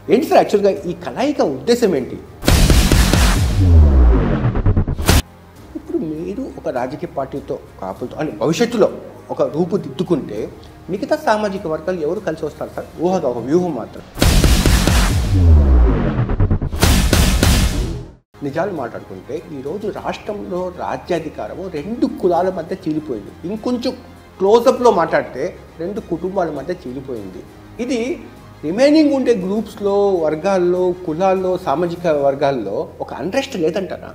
ఏంటి సార్ యాక్చువల్గా ఈ కలయిక ఉద్దేశం ఏంటి ఇప్పుడు మీరు ఒక రాజకీయ పార్టీతో కాపులతో అని భవిష్యత్తులో ఒక రూపుదిద్దుకుంటే మిగతా సామాజిక వర్గాలు ఎవరు కలిసి వస్తారు సార్ ఊహగా ఒక వ్యూహం మాత్రం నిజాలు మాట్లాడుకుంటే ఈరోజు రాష్ట్రంలో రాజ్యాధికారము రెండు కులాల మధ్య చీలిపోయింది ఇంకొంచెం క్లోజప్లో మాట్లాడితే రెండు కుటుంబాల మధ్య చీలిపోయింది ఇది రిమైనింగ్ ఉండే గ్రూప్స్లో వర్గాల్లో కులాల్లో సామాజిక వర్గాల్లో ఒక అంట్రెస్ట్ లేదంటారా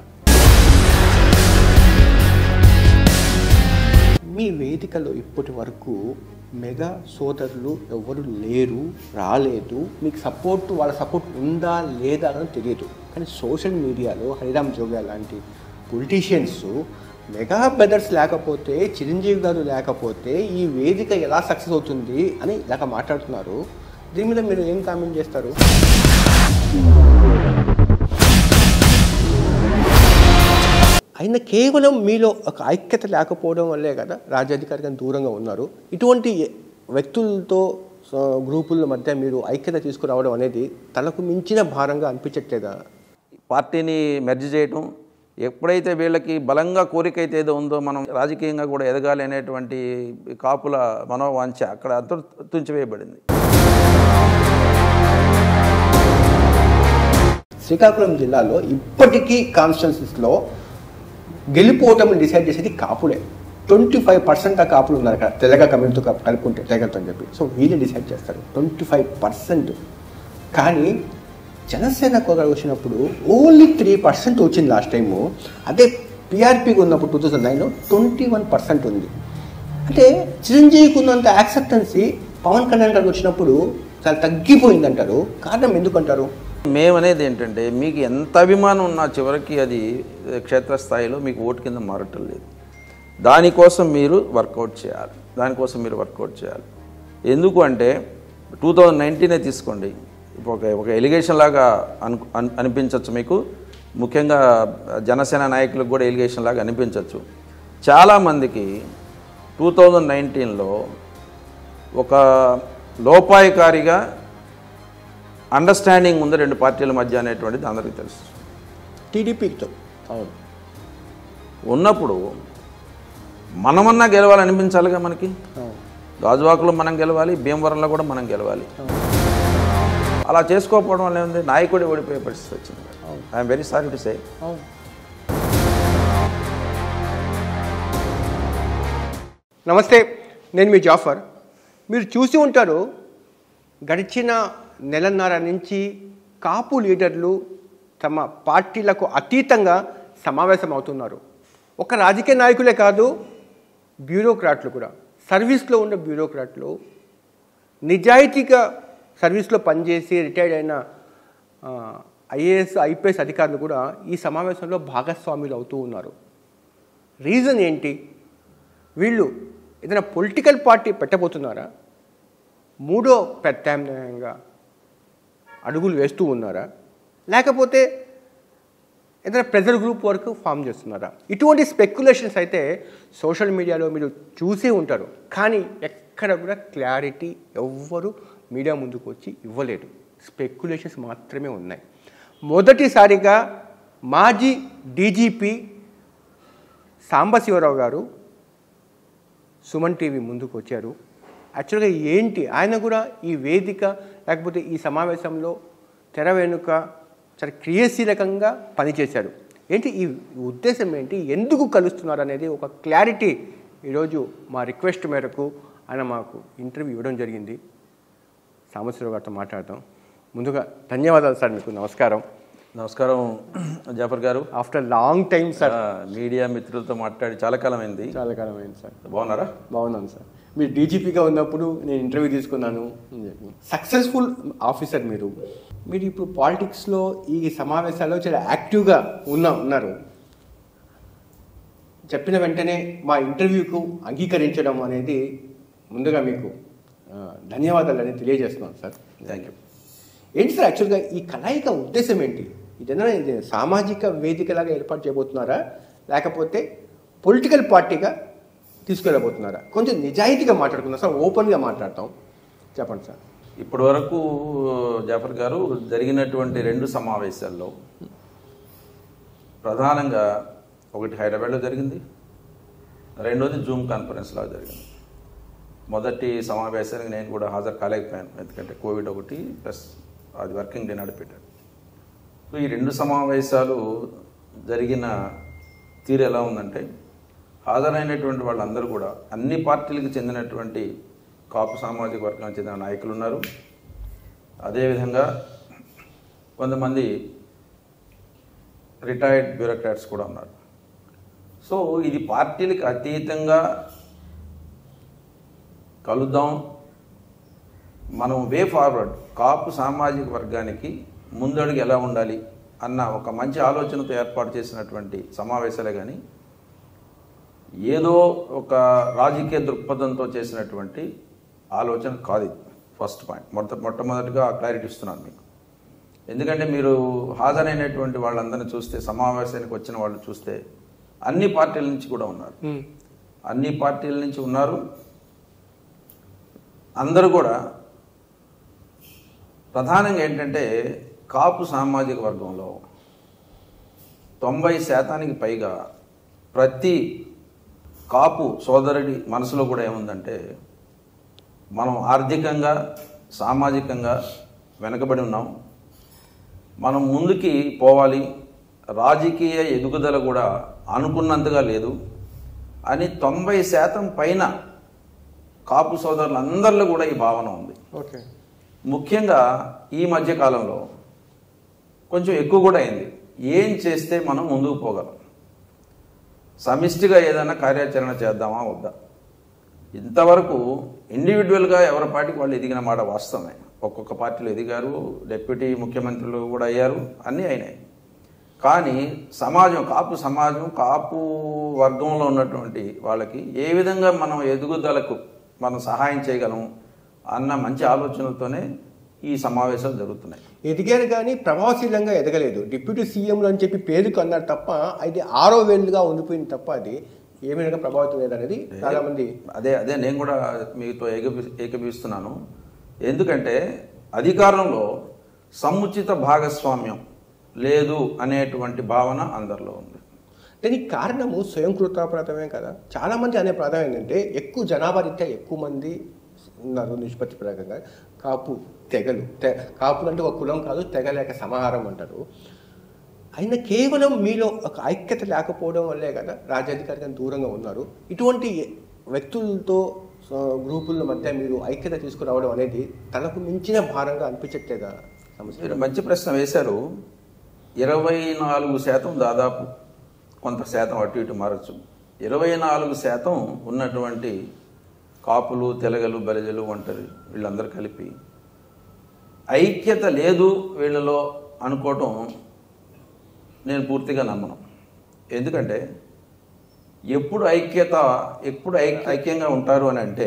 మీ వేదికలో ఇప్పటి వరకు మెగా సోదరులు ఎవరు లేరు రాలేదు మీకు సపోర్ట్ వాళ్ళ సపోర్ట్ ఉందా లేదా అని తెలియదు కానీ సోషల్ మీడియాలో హరిరామ్ జోగా లాంటి పొలిటీషియన్స్ మెగా బ్రదర్స్ లేకపోతే చిరంజీవి గారు లేకపోతే ఈ వేదిక ఎలా సక్సెస్ అవుతుంది అని ఇలాగ మాట్లాడుతున్నారు దీని మీద మీరు ఏం కామెంట్ చేస్తారు అయినా కేవలం మీలో ఒక ఐక్యత లేకపోవడం వల్లే కదా రాజ్యాధికారికి దూరంగా ఉన్నారు ఇటువంటి వ్యక్తులతో ఆ, గ్రూపుల మధ్య మీరు ఐక్యత తీసుకురావడం అనేది తలకు మించిన భారంగా అనిపించట్లేదా పార్టీని మెర్జ్ చేయటం ఎప్పుడైతే వీళ్ళకి బలంగా కోరిక అయితే ఏదో ఉందో మనం రాజకీయంగా కూడా ఎదగాలి అనేటువంటి కాపుల మనోవాంఛ అక్కడ అంతర్తుంచివేయబడింది శ్రీకాకుళం జిల్లాలో ఇప్పటికీ కాన్స్టిట్యున్సీస్లో గెలిపోవటం డిసైడ్ చేసేది కాపులే ట్వంటీ ఫైవ్ పర్సెంట్ ఆ కాపులు ఉన్నారు అక్కడ తెల్లగా కమ్యూనిటీతో కప్- కలుపుకుంటే తెగలతో అని చెప్పి సో వీళ్ళే డిసైడ్ చేస్తారు ట్వంటీ ఫైవ్ పర్సెంట్ కానీ జనసేన కూడా వచ్చినప్పుడు ఓన్లీ త్రీ పర్సెంట్ వచ్చింది లాస్ట్ టైము అదే పిఆర్పీకి ఉన్నప్పుడు టూ థౌజండ్ నైన్లో ట్వంటీ వన్ పర్సెంట్ ఉంది అంటే చిరంజీవికి ఉన్నంత యాక్సెప్టెన్సీ పవన్ కళ్యాణ్ గారికి వచ్చినప్పుడు చాలా తగ్గిపోయింది అంటారు కారణం ఎందుకంటారు మేమనేది ఏంటంటే మీకు ఎంత అభిమానం ఉన్నా చివరికి అది క్షేత్రస్థాయిలో మీకు ఓటు కింద మారటం లేదు దానికోసం మీరు వర్కౌట్ చేయాలి దానికోసం మీరు వర్కౌట్ చేయాలి ఎందుకు అంటే టూ థౌజండ్ నైన్టీనే తీసుకోండి ఇప్పుడు ఒక ఒక ఎలిగేషన్ లాగా అను అన్- అనిపించవచ్చు మీకు ముఖ్యంగా జనసేన నాయకులకు కూడా ఎలిగేషన్ లాగా అనిపించవచ్చు చాలామందికి టూ థౌజండ్ నైన్టీన్లో ఒక లోపాయకారిగా అండర్స్టాండింగ్ ఉంది రెండు పార్టీల మధ్య అనేటువంటిది అందరికీ తెలుసు టీడీపీతో అవును ఉన్నప్పుడు మనమన్నా గెలవాలనిపించాలిగా మనకి అవును గాజువాకలో మనం గెలవాలి భీమవరంలో కూడా మనం గెలవాలి అలా చేసుకోకపోవడం వల్ల ఏముంది నాయకుడు ఓడిపోయే పరిస్థితి వచ్చింది I'm very sorry to say అవును నమస్తే నేను మీ జాఫర్ మీరు చూసి ఉంటారు గడిచిన నెలన్నర నుంచి కాపు లీడర్లు తమ పార్టీలకు అతీతంగా సమావేశం అవుతున్నారు ఒక రాజకీయ నాయకులే కాదు బ్యూరోక్రాట్లు కూడా సర్వీస్లో ఉన్న బ్యూరోక్రాట్లు నిజాయితీగా సర్వీస్లో పనిచేసి రిటైర్డ్ అయిన ఐఏఎస్ ఐపీఎస్ అధికారులు కూడా ఈ సమావేశంలో భాగస్వాములు అవుతూ ఉన్నారు రీజన్ ఏంటి వీళ్ళు ఏదైనా పొలిటికల్ పార్టీ పెట్టబోతున్నారా మూడో ప్రత్యామ్నాయంగా అడుగులు వేస్తూ ఉన్నారా లేకపోతే ఏదైనా ప్రెజర్ గ్రూప్ వరకు ఫామ్ చేస్తున్నారా ఇటువంటి స్పెక్యులేషన్స్ అయితే సోషల్ మీడియాలో మీరు చూసే ఉంటారు కానీ ఎక్కడ కూడా క్లారిటీ ఎవ్వరు మీడియా ముందుకు వచ్చి ఇవ్వలేదు స్పెక్యులేషన్స్ మాత్రమే ఉన్నాయి మొదటిసారిగా మాజీ డీజీపీ సాంబశివరావు గారు సుమన్ టీవీ ముందుకు వచ్చారు యాక్చువల్గా ఏంటి ఆయన కూడా ఈ వేదిక లేకపోతే ఈ సమావేశంలో తెర వెనుక చాలా క్రియాశీలకంగా పనిచేశారు ఏంటి ఈ ఉద్దేశం ఏంటి ఎందుకు కలుస్తున్నారు అనేది ఒక క్లారిటీ ఈరోజు మా రిక్వెస్ట్ మేరకు ఆయన మాకు ఇంటర్వ్యూ ఇవ్వడం జరిగింది సాంబశివరావు గారితో మాట్లాడతాం ముందుగా ధన్యవాదాలు సార్ మీకు నమస్కారం నమస్కారం జాఫర్ గారు ఆఫ్టర్ లాంగ్ టైం సార్ ఆ, మీడియా మిత్రులతో మాట్లాడి చాలా కాలం అయింది చాలా కాలం అయింది సార్ బాగున్నారా బాగున్నాను సార్ మీరు డీజీపీగా ఉన్నప్పుడు నేను ఇంటర్వ్యూ తీసుకున్నాను సక్సెస్ఫుల్ ఆఫీసర్ మీరు మీరు ఇప్పుడు పాలిటిక్స్లో ఈ సమావేశాల్లో చాలా యాక్టివ్గా ఉన్న ఉన్నారు చెప్పిన వెంటనే మా ఇంటర్వ్యూకు అంగీకరించడం అనేది ముందుగా మీకు ఆ, ధన్యవాదాలు అనేది తెలియజేస్తున్నాను సార్ థ్యాంక్ యూ ఏంటి సార్ యాక్చువల్గా ఈ కలయిక ఉద్దేశం ఏంటి ఇదేనా ఇది సామాజిక వేదికలాగా ఏర్పాటు చేయబోతున్నారా లేకపోతే పొలిటికల్ పార్టీగా తీసుకెళ్ళబోతున్నారా కొంచెం నిజాయితీగా మాట్లాడుకుందాం సార్ ఓపెన్గా మాట్లాడతాం చెప్పండి సార్ ఇప్పటి వరకు జాఫర్ గారు జరిగినటువంటి రెండు సమావేశాల్లో ప్రధానంగా ఒకటి హైదరాబాద్లో జరిగింది రెండోది జూమ్ కాన్ఫరెన్స్లో జరిగింది మొదటి సమావేశానికి నేను కూడా హాజరు కాలేకపోయాను ఎందుకంటే కోవిడ్ ఒకటి ప్లస్ అది వర్కింగ్ డే నడిపెట్టాడు సో ఈ రెండు సమావేశాలు జరిగిన తీరు ఎలా ఉందంటే హాజరైనటువంటి వాళ్ళందరూ కూడా అన్ని పార్టీలకు చెందినటువంటి కాపు సామాజిక వర్గానికి చెందిన నాయకులు ఉన్నారు అదేవిధంగా కొంతమంది రిటైర్డ్ బ్యూరోక్రాట్స్ కూడా ఉన్నారు సో ఇది పార్టీలకు అతీతంగా కలుద్దాం మనం వే ఫార్వర్డ్ కాపు సామాజిక వర్గానికి ముందడుగు ఎలా ఉండాలి అన్న ఒక మంచి ఆలోచనతో ఏర్పాటు చేసినటువంటి సమావేశాలే కానీ ఏదో ఒక రాజకీయ దృక్పథంతో చేసినటువంటి ఆలోచన కాదు ఇది ఫస్ట్ పాయింట్ మొట్ట మొట్టమొదటిగా క్లారిటీ ఇస్తున్నాను మీకు ఎందుకంటే మీరు హాజరైనటువంటి వాళ్ళందరినీ చూస్తే సమావేశానికి వచ్చిన వాళ్ళు చూస్తే అన్ని పార్టీల నుంచి కూడా ఉన్నారు అన్ని పార్టీల నుంచి ఉన్నారు అందరూ కూడా ప్రధానంగా ఏంటంటే కాపు సామాజిక వర్గంలో తొంభై శాతానికి పైగా ప్రతి కాపు సోదరుడి మనసులో కూడా ఏముందంటే మనం ఆర్థికంగా సామాజికంగా వెనకబడి ఉన్నాం మనం ముందుకి పోవాలి రాజకీయ ఎదుగుదల కూడా అనుకున్నంతగా లేదు అని తొంభై శాతం పైన కాపు సోదరులందరిలో కూడా ఈ భావన ఉంది ఓకే ముఖ్యంగా ఈ మధ్య కాలంలో కొంచెం ఎక్కువ కూడా అయింది ఏం చేస్తే మనం ముందుకు పోగలం సమిష్టిగా ఏదైనా కార్యాచరణ చేద్దామా వద్దా ఇంతవరకు ఇండివిజువల్గా ఎవరి పార్టీకి వాళ్ళు ఎదిగిన మాట వాస్తవమే ఒక్కొక్క పార్టీలో ఎదిగారు డిప్యూటీ ముఖ్యమంత్రులు కూడా అయ్యారు అన్నీ అయినాయి కానీ సమాజం కాపు సమాజం కాపు వర్గంలో ఉన్నటువంటి వాళ్ళకి ఏ విధంగా మనం ఎదుగుదలకు మనం సహాయం చేయగలం అన్న మంచి ఆలోచనలతోనే ఈ సమావేశాలు జరుగుతున్నాయి ఎదిగారు కానీ ప్రభావశీలంగా ఎదగలేదు డిప్యూటీ సీఎంలు అని చెప్పి పేరుకు అన్నారు తప్ప అది ఆరో వేలుగా ఉండిపోయింది తప్ప అది ఏ విధంగా ప్రభావితం లేదనేది చాలా మంది అదే అదే నేను కూడా మీతో ఏకభి ఏకీభవిస్తున్నాను ఎందుకంటే అధికారంలో సముచిత భాగస్వామ్యం లేదు అనేటువంటి భావన అందరిలో ఉంది దీనికి కారణము స్వయం కృతాపరాధమే కదా చాలా మంది అనే ప్రాధం ఏంటంటే ఎక్కువ జనాభా రీత్యా ఎక్కువ మంది ఉన్నారు నిష్పత్తి ప్రకారంగా కాపు తెగలు తె కాపులు అంటే ఒక కులం కాదు తెగ లేక సమాహారం అంటారు అయినా కేవలం మీలో ఒక ఐక్యత లేకపోవడం వల్లే కదా రాజ్యాధికారికంగా దూరంగా ఉన్నారు ఇటువంటి వ్యక్తులతో ఆ, గ్రూపుల మధ్య మీరు ఐక్యత తీసుకురావడం అనేది తనకు మించిన భారంగా అనిపించట్లేదా సమస్య మీరు మంచి ప్రశ్న వేశారు ఇరవై నాలుగు శాతం దాదాపు కొంత శాతం అటు ఇటు మారచ్చు ఇరవై నాలుగు శాతం ఉన్నటువంటి కాపులు తెలగలు బలిజలు ఒంటరి వీళ్ళందరూ కలిపి ఐక్యత లేదు వీళ్ళలో అనుకోవటం నేను పూర్తిగా నమ్మను ఎందుకంటే ఎప్పుడు ఐక్యత ఎప్పుడు ఐ ఐక్యంగా ఉంటారు అని అంటే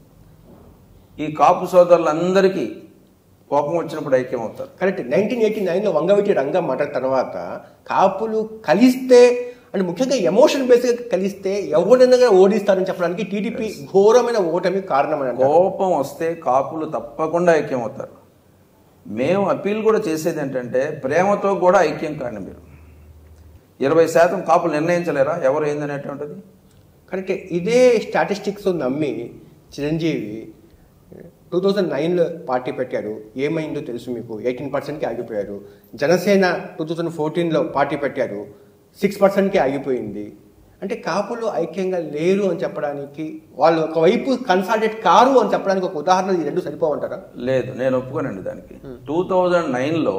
ఈ కాపు సోదరులందరికీ కోపం వచ్చినప్పుడు ఐక్యం అవుతారు కరెక్ట్ నైన్టీన్ ఎయిటీ నైన్లో వంగవీటి రంగం మాట తర్వాత కాపులు కలిస్తే అంటే ముఖ్యంగా ఎమోషన్ బేస్గా కలిస్తే ఎవరినైనా ఓడిస్తారని చెప్పడానికి టీడీపీ ఘోరమైన ఓటమి కారణమని అంటారు. కోపం వస్తే కాపులు తప్పకుండా ఐక్యం అవుతారు మేము అప్పీల్ కూడా చేసేది ఏంటంటే ప్రేమతో కూడా ఐక్యం కాండి మీరు ఇరవై శాతం కాపులు నిర్ణయించలేరా ఎవరు ఏందనేటువంటిది కరెక్టే ఇదే స్టాటిస్టిక్స్ నమ్మి చిరంజీవి టూ థౌజండ్ నైన్లో పార్టీ పెట్టారు ఏమైందో తెలుసు మీకు ఎయిటీన్ పర్సెంట్కి ఆగిపోయారు జనసేన టూ థౌజండ్ ఫోర్టీన్లో పార్టీ పెట్టారు సిక్స్ పర్సెంట్కి ఆగిపోయింది అంటే కాపులు ఐక్యంగా లేరు అని చెప్పడానికి వాళ్ళు ఒకవైపు కన్సాల్టేట్ కారు అని చెప్పడానికి ఒక ఉదాహరణ ఈ రెండు సరిపోవంటారా లేదు నేను ఒప్పుకోనండి దానికి టూ థౌజండ్ నైన్లో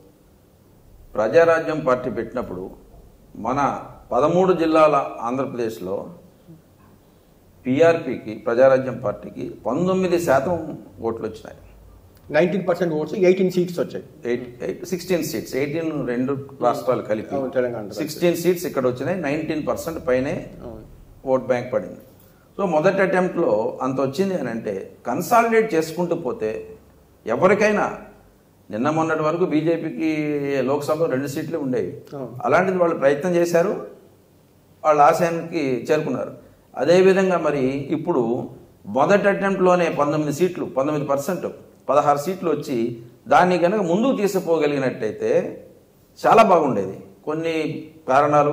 ప్రజారాజ్యం పార్టీ పెట్టినప్పుడు మన పదమూడు జిల్లాల ఆంధ్రప్రదేశ్లో పిఆర్పికి ప్రజారాజ్యం పార్టీకి పంతొమ్మిది శాతం ఓట్లు వచ్చినాయి nineteen percent votes eighteen seats వచ్చాయి eight eight sixteen seats eighteen రెండు రాష్ట్రాలు కలిపి అవును, తెలంగాణ సిక్స్టీన్ సీట్స్ ఇక్కడ వచ్చినాయి నైన్టీన్ పర్సెంట్ పైనే అవును. ఓట్ బ్యాంక్ పడింది సో మొదటి అటెంప్ట్లో అంత వచ్చింది అని అంటే కన్సాలిడేట్ చేసుకుంటూ పోతే ఎవరికైనా నిన్న మొన్నటి వరకు బీజేపీకి లోక్సభలో రెండు సీట్లు ఉండేవి అవును. అలాంటిది వాళ్ళు ప్రయత్నం చేశారు వాళ్ళ ఆశయానికి చేరుకున్నారు అదేవిధంగా మరి ఇప్పుడు మొదటి అటెంప్ట్లోనే పంతొమ్మిది సీట్లు పంతొమ్మిది పర్సెంట్ పదహారు సీట్లు వచ్చి దాన్ని కనుక ముందుకు తీసుకుపోగలిగినట్టయితే చాలా బాగుండేది కొన్ని కారణాలు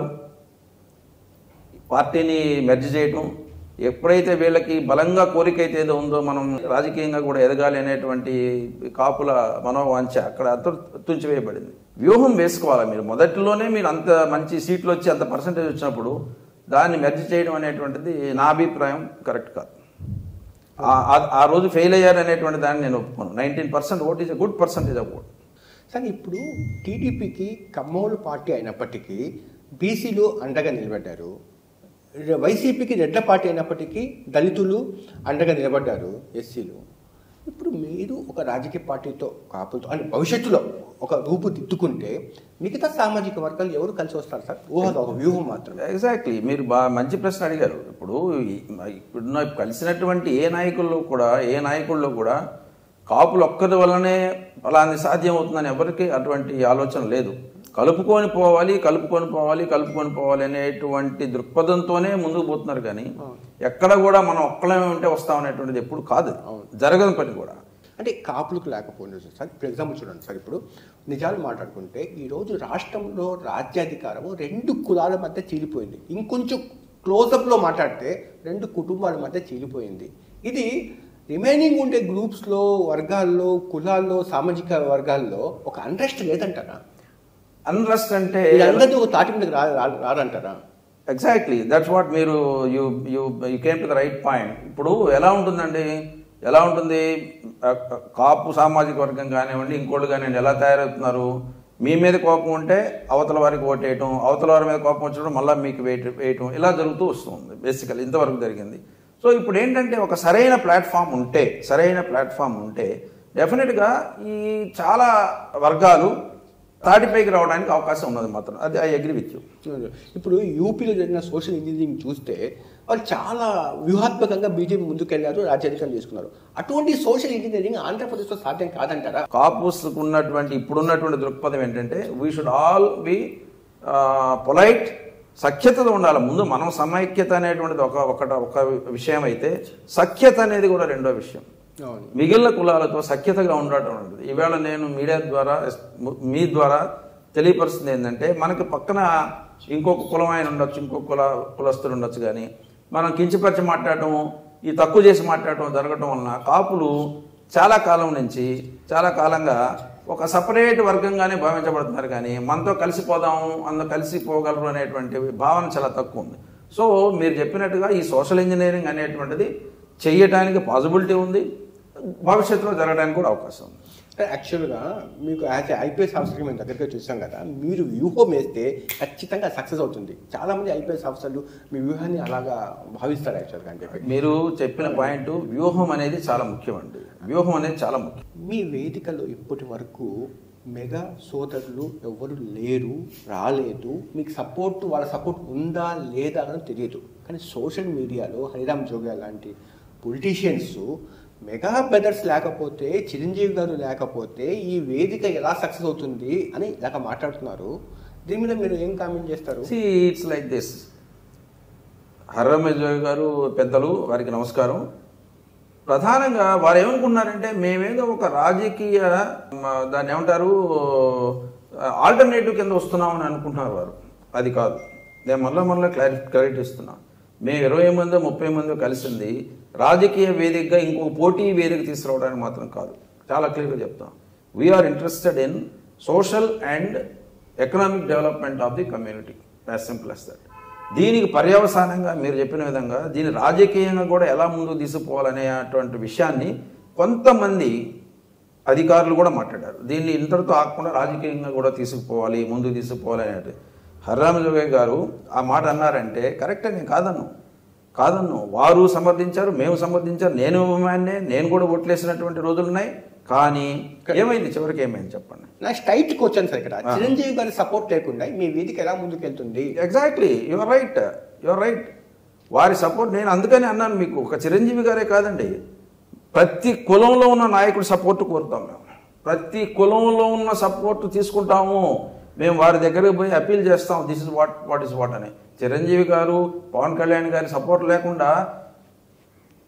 పార్టీని మెర్జ్ చేయటం ఎప్పుడైతే వీళ్ళకి బలంగా కోరిక అయితే ఏదో ఉందో మనం రాజకీయంగా కూడా ఎదగాలి అనేటువంటి కాపుల మనోవాంఛ అక్కడ అంత తుంచివేయబడింది వ్యూహం వేసుకోవాలి మీరు మొదటిలోనే మీరు అంత మంచి సీట్లు వచ్చి అంత పర్సంటేజ్ వచ్చినప్పుడు దాన్ని మెర్జ్ చేయడం అనేటువంటిది నా అభిప్రాయం కరెక్ట్ కాదు ఆ- ఆ- ఆ రోజు ఫెయిల్ అయ్యారు అనేటువంటి దాన్ని నేను ఒప్పుకోను nineteen percent vote is a good percentage of vote sir ఇప్పుడు టీడీపీకి కమ్మోలు పార్టీ అయినప్పటికీ బీసీలు అండగా నిలబడ్డారు వైసీపీకి రెడ్ల పార్టీ అయినప్పటికీ దళితులు అండగా నిలబడ్డారు ఎస్సీలు ఇప్పుడు మీరు ఒక రాజకీయ పార్టీతో కాపులతో అంటే భవిష్యత్తులో ఒక రూపు దిద్దుకుంటే మిగతా సామాజిక వర్గాలు ఎవరు కలిసి వస్తారు సార్ ఊహ ఒక వ్యూహం మాత్రమే ఎగ్జాక్ట్లీ మీరు బాగా మంచి ప్రశ్న అడిగారు ఇప్పుడు ఈ- ఇప్పుడున్న కలిసినటువంటి ఏ నాయకుల్లో కూడా ఏ నాయకుల్లో కూడా కాపులు ఒక్కరి వల్లనే అలాంటి సాధ్యం అవుతుందని ఎవరికి అటువంటి ఆలోచన లేదు కలుపుకొని పోవాలి కలుపుకొని పోవాలి కలుపుకొని పోవాలి అనేటువంటి దృక్పథంతోనే ముందుకు పోతున్నారు కానీ ఎక్కడ కూడా మనం ఒక్కళ్ళమే ఉంటే వస్తాం అనేటువంటిది ఎప్పుడు కాదు జరగని పని కూడా అంటే కాపులకు లేకపోయినా సార్ ఇప్పుడు ఎగ్జాంపుల్ చూడండి సార్ ఇప్పుడు నిజాలు మాట్లాడుకుంటే ఈరోజు రాష్ట్రంలో రాజ్యాధికారం రెండు కులాల మధ్య చీలిపోయింది ఇంకొంచెం క్లోజప్లో మాట్లాడితే రెండు కుటుంబాల మధ్య చీలిపోయింది ఇది రిమైనింగ్ ఉండే గ్రూప్స్లో వర్గాల్లో కులాల్లో సామాజిక వర్గాల్లో ఒక అంట్రెస్ట్ లేదంటారా అన్రెస్ట్ అంటే వీళ్ళందరినీ ఒక తాటి మీదకి రా రా- రారంటారా ఎగ్జాక్ట్లీ దట్స్ వాట్ మీరు you you you came to the right point ఇప్పుడు ఎలా ఉంటుందండి ఎలా ఉంటుంది ఆ, కాపు సామాజిక వర్గం కానివ్వండి ఇంకోళ్ళు కానివ్వండి ఎలా తయారవుతున్నారు మీ మీద కోపం ఉంటే అవతల వారికి ఓటేయటం అవతల వారి మీద కోపం వచ్చినప్పుడు మళ్ళీ మీకు వెయిట్ వేయటం ఇలా జరుగుతూ వస్తుంది బేసికల్ ఇంతవరకు జరిగింది సో ఇప్పుడు ఏంటంటే ఒక సరైన ప్లాట్ఫామ్ ఉంటే సరైన ప్లాట్ఫామ్ ఉంటే డెఫినెట్గా ఈ చాలా వర్గాలు తాటిపైకి రావడానికి అవకాశం ఉన్నది మాత్రం అది ఐ అగ్రి విత్ యూ ఇప్పుడు యూపీలో జరిగిన సోషల్ ఇంజనీరింగ్ చూస్తే వాళ్ళు చాలా వ్యూహాత్మకంగా బీజేపీ ముందుకెళ్లారు రాజ్యాధికారం చేసుకున్నారు అటువంటి సోషల్ ఇంజనీరింగ్ ఆంధ్రప్రదేశ్లో సాధ్యం కాదంటారా కాపుస్ ఉన్నటువంటి ఇప్పుడున్నటువంటి దృక్పథం ఏంటంటే we should all be polite సఖ్యతతో ఉండాలి ముందు మనం సమైక్యత అనేటువంటిది ఒక ఒకట ఒక విషయం అయితే సఖ్యత అనేది కూడా రెండో విషయం అవును మిగిలిన కులాలతో సఖ్యతగా ఉండటం ఉంటుంది ఈవేళ నేను మీడియా ద్వారా మీ ద్వారా తెలియపరుస్తుంది ఏంటంటే మనకి పక్కన ఇంకొక కులం ఆయన ఉండొచ్చు ఇంకొక కుల కులస్తులు ఉండొచ్చు కానీ మనం కించపరిచి మాట్లాడటం ఈ తక్కువ చేసి మాట్లాడటం జరగటం వలన కాపులు చాలా కాలం నుంచి చాలా కాలంగా ఒక సపరేట్ వర్గంగానే భావించబడుతున్నారు కానీ మనతో కలిసిపోదాము అందులో కలిసిపోగలరు అనేటువంటి భావన చాలా తక్కువ ఉంది సో మీరు చెప్పినట్టుగా ఈ సోషల్ ఇంజనీరింగ్ అనేటువంటిది చేయటానికి పాసిబిలిటీ ఉంది భవిష్యత్తులో జరగడానికి కూడా అవకాశం ఉంది యాక్చువల్గా మీకు యాజ్ ఐపీఎస్ ఆఫీసర్కి మేము దగ్గరగా చూసాం కదా మీరు వ్యూహం వేస్తే ఖచ్చితంగా సక్సెస్ అవుతుంది చాలామంది ఐపీఎస్ ఆఫీసర్లు మీ వ్యూహాన్ని అలాగా భావిస్తారు యాక్చువల్గా అని చెప్పి మీరు చెప్పిన పాయింట్ వ్యూహం అనేది చాలా ముఖ్యం అండి వ్యూహం అనేది చాలా ముఖ్యం మీ వేదికలో ఇప్పటి వరకు మెగా సోదరులు ఎవరు లేరు రాలేదు మీకు సపోర్ట్ వాళ్ళ సపోర్ట్ ఉందా లేదా అని తెలియదు కానీ సోషల్ మీడియాలో హరిరామ్ జోగా లాంటి పొలిటీషియన్స్ మెగా బ్రదర్స్ లేకపోతే చిరంజీవి గారు లేకపోతే ఈ వేదిక ఎలా సక్సెస్ అవుతుంది అని ఇలాగ మాట్లాడుతున్నారు దీని మీద మీరు ఏం కామెంట్ చేస్తారు ఇట్స్ లైక్ దిస్ హర్రమజోయ్ గారు పెద్దలు వారికి నమస్కారం ప్రధానంగా వారు ఏమనుకున్నారంటే మేమేదో ఒక రాజకీయ మ, దాన్ని ఏమంటారు ఆల్టర్నేటివ్ కింద వస్తున్నామని అనుకుంటున్నారు వారు అది కాదు నేను మళ్ళీ మళ్ళీ క్లారి క్లారిటీ ఇస్తున్నా మేము ఇరవై మందో ముప్పై మందో కలిసింది రాజకీయ వేదికగా ఇంకొక పోటీ వేదిక తీసుకురావడానికి మాత్రం కాదు చాలా క్లియర్గా చెప్తాం we are interested in social and economic development of the community as simple as that దీనికి పర్యవసానంగా మీరు చెప్పిన విధంగా దీన్ని రాజకీయంగా కూడా ఎలా ముందుకు తీసుకుపోవాలనేటువంటి విషయాన్ని కొంతమంది అధికారులు కూడా మాట్లాడారు దీన్ని ఇంతటితో ఆకుండా రాజకీయంగా కూడా తీసుకుపోవాలి ముందుకు తీసుకుపోవాలి అనేది హర్రామజోగయ్య గారు ఆ మాట అన్నారంటే కరెక్టే నేను కాదన్ను కాదన్ను వారు సమర్థించారు మేము సమర్థించారు నేను అభిమాన్నే నేను కూడా ఓట్లేసినటువంటి రోజులు ఉన్నాయి కానీ ఏమైంది చివరికి ఏమైంది చెప్పండి నా స్ట్రైట్కి వచ్చాను సార్ ఇక్కడ చిరంజీవి గారి సపోర్ట్ లేకుండా మీ వేదిక ఎలా ముందుకు వెళ్తుంది exactly you're right you're right వారి సపోర్ట్ నేను అందుకని అన్నాను మీకు ఒక చిరంజీవి గారే కాదండి ప్రతి కులంలో ఉన్న నాయకుడు సపోర్ట్ కోరుతాం మేము ప్రతి కులంలో ఉన్న సపోర్ట్ తీసుకుంటాము మేము వారి దగ్గరికి పోయి అప్పీల్ చేస్తాం this is what what is what అని చిరంజీవి గారు పవన్ కళ్యాణ్ గారి సపోర్ట్ లేకుండా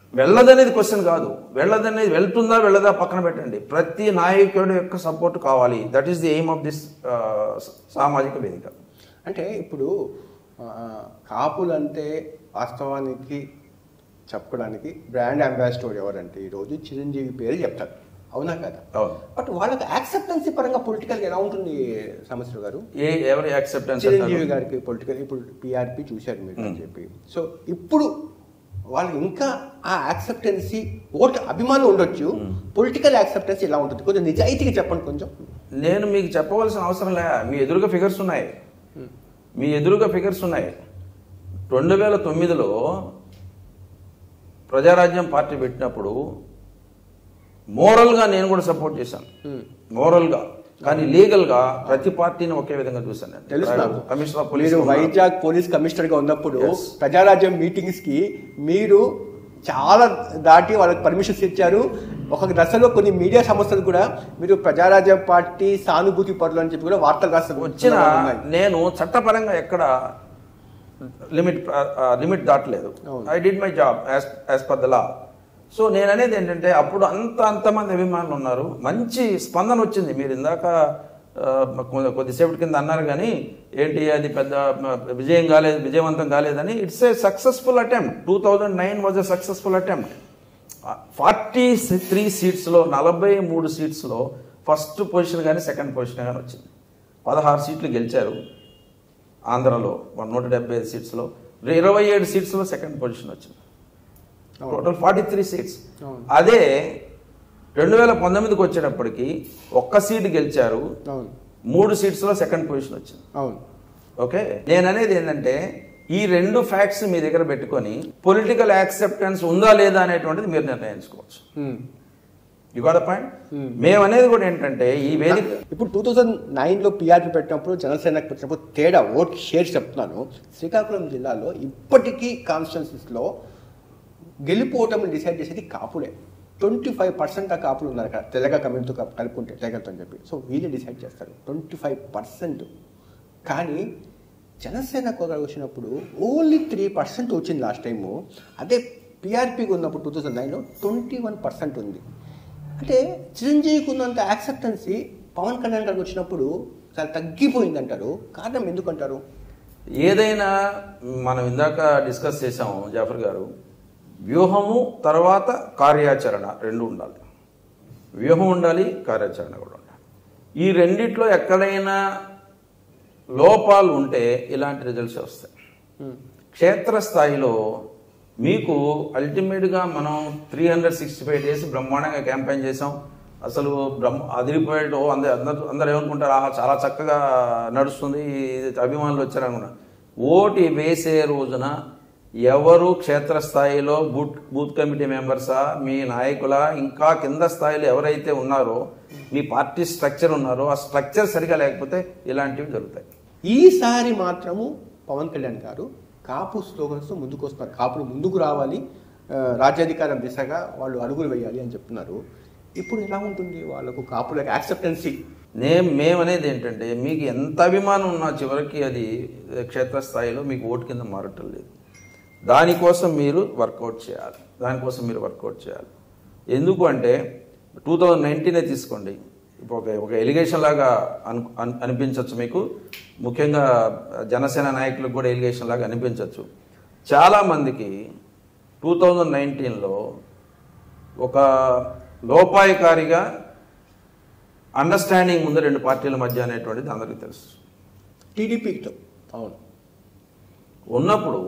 వెళ్ళదనేది క్వశ్చన్ కాదు వెళ్ళదనేది వెళ్తుందా వెళ్ళదా పక్కన పెట్టండి ప్రతి నాయకుడి యొక్క సపోర్ట్ కావాలి that is the aim of this సామాజిక వేదిక అంటే ఇప్పుడు ఆ, కాపులంటే వాస్తవానికి చెప్పడానికి బ్రాండ్ అంబాసిడర్ ఎవరంటే ఈరోజు చిరంజీవి పేరు చెప్తారు అవునా కదా అవును బట్ వాళ్ళకి యాక్సెప్టెన్సీ పరంగా పొలిటికల్ ఎలా ఉంటుంది సమస్య గారు ఏ ఎవరి యాక్సెప్టెన్స్ చిరంజీవి గారికి పొలిటికల్ ఇప్పుడు పిఆర్పి చూశారు మీరు అని చెప్పి సో ఇప్పుడు వాళ్ళకి ఇంకా ఆ యాక్సెప్టెన్సీ ఓటు అభిమానం ఉండొచ్చు పొలిటికల్ యాక్సెప్టెన్సీ ఎలా ఉంటుంది కొంచెం నిజాయితీగా చెప్పండి కొంచెం నేను మీకు చెప్పవలసిన అవసరం లే మీ ఎదురుగా ఫిగర్స్ ఉన్నాయి మీ ఎదురుగా ఫిగర్స్ ఉన్నాయి రెండు వేల తొమ్మిదిలో ప్రజారాజ్యం పార్టీ పెట్టినప్పుడు మోరల్గా నేను కూడా సపోర్ట్ చేశాను మోరల్గా కానీ లీగల్గా ప్రతి పార్టీని ఒకే విధంగా చూశాను నేను. తెలుసు నాకు. కమిషనర్ ఆఫ్ పోలీస్ మీరు వైజాగ్ పోలీస్ కమిషనర్ గా ఉన్నప్పుడు Yes. ప్రజారాజ్యం మీటింగ్స్ కి మీరు చాలా దాటి వాళ్ళకి పర్మిషన్స్ ఇచ్చారు ఒక దశలో కొన్ని మీడియా సంస్థలు కూడా మీరు ప్రజారాజ్యం పార్టీ సానుభూతి పరులు అని చెప్పి కూడా వార్తలు రాస్తారు వచ్చిన ఉన్నాయి. నేను చట్టపరంగా ఎక్కడ లిమిట్ లిమిట్ దాటలేదు అవును. I did my job as per the law so నేను అనేది ఏంటంటే అప్పుడు అంత అంతమంది అభిమానులు ఉన్నారు మంచి స్పందన వచ్చింది మీరు ఇందాక ఆ, కొ- కొద్దిసేపటి కింద అన్నారు కానీ ఏంటి అది పెద్ద మ, విజయం కాలేదు విజయవంతం కాలేదని it's a successful attempt two thousand nine was a successful attempt forty three సీట్స్లో నలభై మూడు సీట్స్లో ఫస్ట్ పొజిషన్ కానీ సెకండ్ పొజిషన్ కానీ వచ్చింది పదహారు సీట్లు గెలిచారు ఆంధ్రలో నూట డెబ్బై ఐదు సీట్స్లో ఇరవై ఏడు సీట్స్లో సెకండ్ పొజిషన్ వచ్చింది అవును. టోటల్ ఫార్టీ త్రీ సీట్స్ అవును. అదే రెండు వేల పంతొమ్మిదికి వచ్చేటప్పటికి ఒక్క సీట్ గెలిచారు అవును మూడు సీట్స్లో సెకండ్ పొజిషన్ వచ్చింది అవును ఓకే నేను అనేది ఏంటంటే ఈ రెండు ఫ్యాక్ట్స్ మీ దగ్గర పెట్టుకొని పొలిటికల్ యాక్సెప్టెన్స్ ఉందా లేదా అనేటువంటిది మీరు నిర్ణయించుకోవచ్చు Hmm. You got point Hmm. మేము అనేది కూడా ఏంటంటే ఈ వేదిక ఇప్పుడు టూ థౌజండ్ నైన్లో పిఆర్పి పెట్టినప్పుడు జనసేనకు పెట్టినప్పుడు తేడా ఓట్ షేర్ చెప్తున్నాను శ్రీకాకుళం జిల్లాలో ఇప్పటికీ కాన్స్టిట్యున్సీస్లో గెలిపోవటం డిసైడ్ చేసేది కాపులే ట్వంటీ ఫైవ్ పర్సెంట్ ఆ కాపులు ఉన్నారు అక్కడ తెల్లగా కమ్యూనిటీతో కప్- కలుపుకుంటే తెగలతో అని చెప్పి సో వీళ్ళే డిసైడ్ చేస్తారు ట్వంటీ ఫైవ్ పర్సెంట్ కానీ జనసేన కూడా వచ్చినప్పుడు ఓన్లీ త్రీ పర్సెంట్ వచ్చింది లాస్ట్ టైము అదే పిఆర్పీకి ఉన్నప్పుడు టూ థౌజండ్ నైన్లో ట్వంటీ వన్ పర్సెంట్ ఉంది అంటే చిరంజీవికి ఉన్నంత యాక్సెప్టెన్సీ పవన్ కళ్యాణ్ గారికి వచ్చినప్పుడు చాలా తగ్గిపోయింది అంటారు కారణం ఎందుకంటారు ఏదైనా మనం ఇందాక డిస్కస్ చేసాము జాఫర్ గారు వ్యూహము తర్వాత కార్యాచరణ రెండు ఉండాలి వ్యూహం ఉండాలి కార్యాచరణ కూడా ఉండాలి ఈ రెండిట్లో ఎక్కడైనా లోపాలు ఉంటే ఇలాంటి రిజల్ట్స్ వస్తాయి క్షేత్రస్థాయిలో మీకు అల్టిమేట్గా మనం three hundred sixty five days బ్రహ్మాండంగా క్యాంపెయిన్ చేసాం అసలు బ్రహ్మ అదిరిపోయేటో అందరు అందరు అందరు ఏమనుకుంటారు ఆహా చాలా చక్కగా నడుస్తుంది ఇది అభిమానులు వచ్చారనుకున్నా ఓటు వేసే రోజున ఎవరు క్షేత్రస్థాయిలో బూత్ బూత్ కమిటీ మెంబర్సా మీ నాయకుల ఇంకా కింద స్థాయిలో ఎవరైతే ఉన్నారో మీ పార్టీ స్ట్రక్చర్ ఉన్నారో ఆ స్ట్రక్చర్ సరిగా లేకపోతే ఇలాంటివి జరుగుతాయి ఈసారి మాత్రము పవన్ కళ్యాణ్ గారు కాపు స్లోగన్స్ ముందుకు వస్తున్నారు కాపులు ముందుకు రావాలి ఆ, రాజ్యాధికారం దిశగా వాళ్ళు అడుగులు వేయాలి అని చెప్తున్నారు ఇప్పుడు ఎలా ఉంటుంది వాళ్ళకు కాపులకు యాక్సెప్టెన్సీ నేను మేమనేది ఏంటంటే మీకు ఎంత అభిమానం ఉన్నా చివరికి అది క్షేత్రస్థాయిలో మీకు ఓటు కింద మారటం లేదు దానికోసం మీరు వర్కౌట్ చేయాలి దానికోసం మీరు వర్కౌట్ చేయాలి ఎందుకు అంటే టూ థౌజండ్ నైన్టీనే తీసుకోండి ఇప్పుడు ఒక ఒక ఎలిగేషన్ లాగా అను అన్- అనిపించవచ్చు మీకు ముఖ్యంగా జనసేన నాయకులకు కూడా ఎలిగేషన్ లాగా అనిపించవచ్చు చాలామందికి టూ థౌజండ్ నైన్టీన్లో ఒక లోపాయకారిగా అండర్స్టాండింగ్ ఉంది రెండు పార్టీల మధ్య అనేటువంటిది అందరికీ తెలుసు టీడీపీతో అవును ఉన్నప్పుడు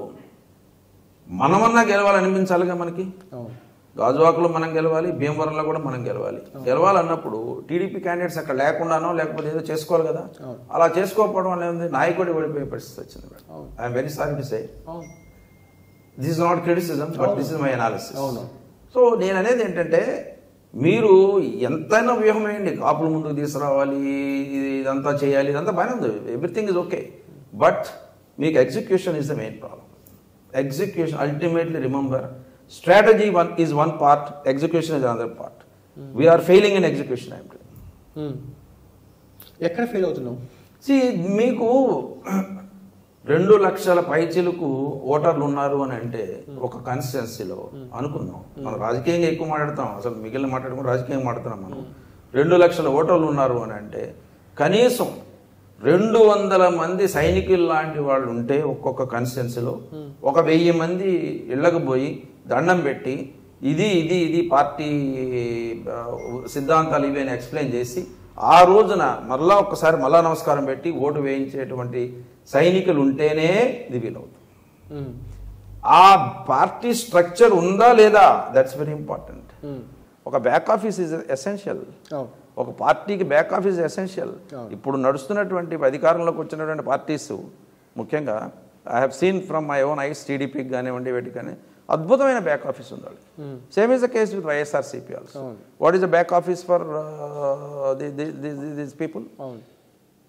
మనమన్నా గెలవాలనిపించాలిగా మనకి అవును గాజువాకలో మనం గెలవాలి భీమవరంలో కూడా మనం గెలవాలి గెలవాలన్నప్పుడు టీడీపీ క్యాండిడేట్స్ అక్కడ లేకుండానో లేకపోతే ఏదో చేసుకోవాలి కదా అవును. అలా చేసుకోకపోవడం వల్ల ఏంది నాయకుడు ఓడిపోయే పరిస్థితి వచ్చింది అవును. I'm very sorry to say అవును this is not criticism but this is my analysis అవును. సో నేను అనేది ఏంటంటే మీరు ఎంతైనా వ్యూహం వేయండి కాపులు ముందుకు తీసుకురావాలి ఇది ఇదంతా చేయాలి ఇదంతా బాగానే ఉంది ఎవ్రీథింగ్ ఇస్ ఓకే బట్ మీకు execution is the main problem execution ultimately remember strategy one is one part execution is another part we are failing in execution I'm Hmm. ఎక్కడ ఫెయిల్ అవుతున్నాం సి మీకు రెండు లక్షల పైచిలకు ఓటర్లు ఉన్నారు అని అంటే ఒక కాన్స్టిట్యున్సీలో అనుకుందాం మనం రాజకీయంగా ఎక్కువ మాట్లాడతాం అసలు మిగిలిన మాట్లాడుకుని రాజకీయంగా మాట్లాడుతున్నాం మనం రెండు లక్షల ఓటర్లు ఉన్నారు అని అంటే కనీసం రెండు వందల మంది సైనికులు లాంటి వాళ్ళు ఉంటే ఒక్కొక్క కాన్స్టిట్యున్సీలో ఒక వెయ్యి మంది ఇళ్లకు పోయి దండం పెట్టి ఇది ఇది ఇది పార్టీ ఆ, సిద్ధాంతాలు ఇవి అని ఎక్స్ప్లెయిన్ చేసి ఆ రోజున మరలా ఒక్కసారి మళ్ళా నమస్కారం పెట్టి ఓటు వేయించేటువంటి సైనికులు ఉంటేనే ఇది వీలవుతుంది ఉమ్, ఆ పార్టీ స్ట్రక్చర్ ఉందా లేదా దట్స్ వెరీ ఇంపార్టెంట్ ఉమ్, ఒక బ్యాక్ ఆఫీస్ ఇస్ ఎసెన్షియల్ అవును ఒక పార్టీకి బ్యాక్ ఆఫీస్ ఎసెన్షియల్ అవును. ఇప్పుడు నడుస్తున్నటువంటి అధికారంలోకి వచ్చినటువంటి పార్టీస్ ముఖ్యంగా I have seen from my own eyes టీడీపీకి కానివ్వండి వీటికి కానీ అద్భుతమైన బ్యాక్ ఆఫీస్ ఉంది వాళ్ళకి same is the case with YSRCP also అవును. What is the back office for this people అవును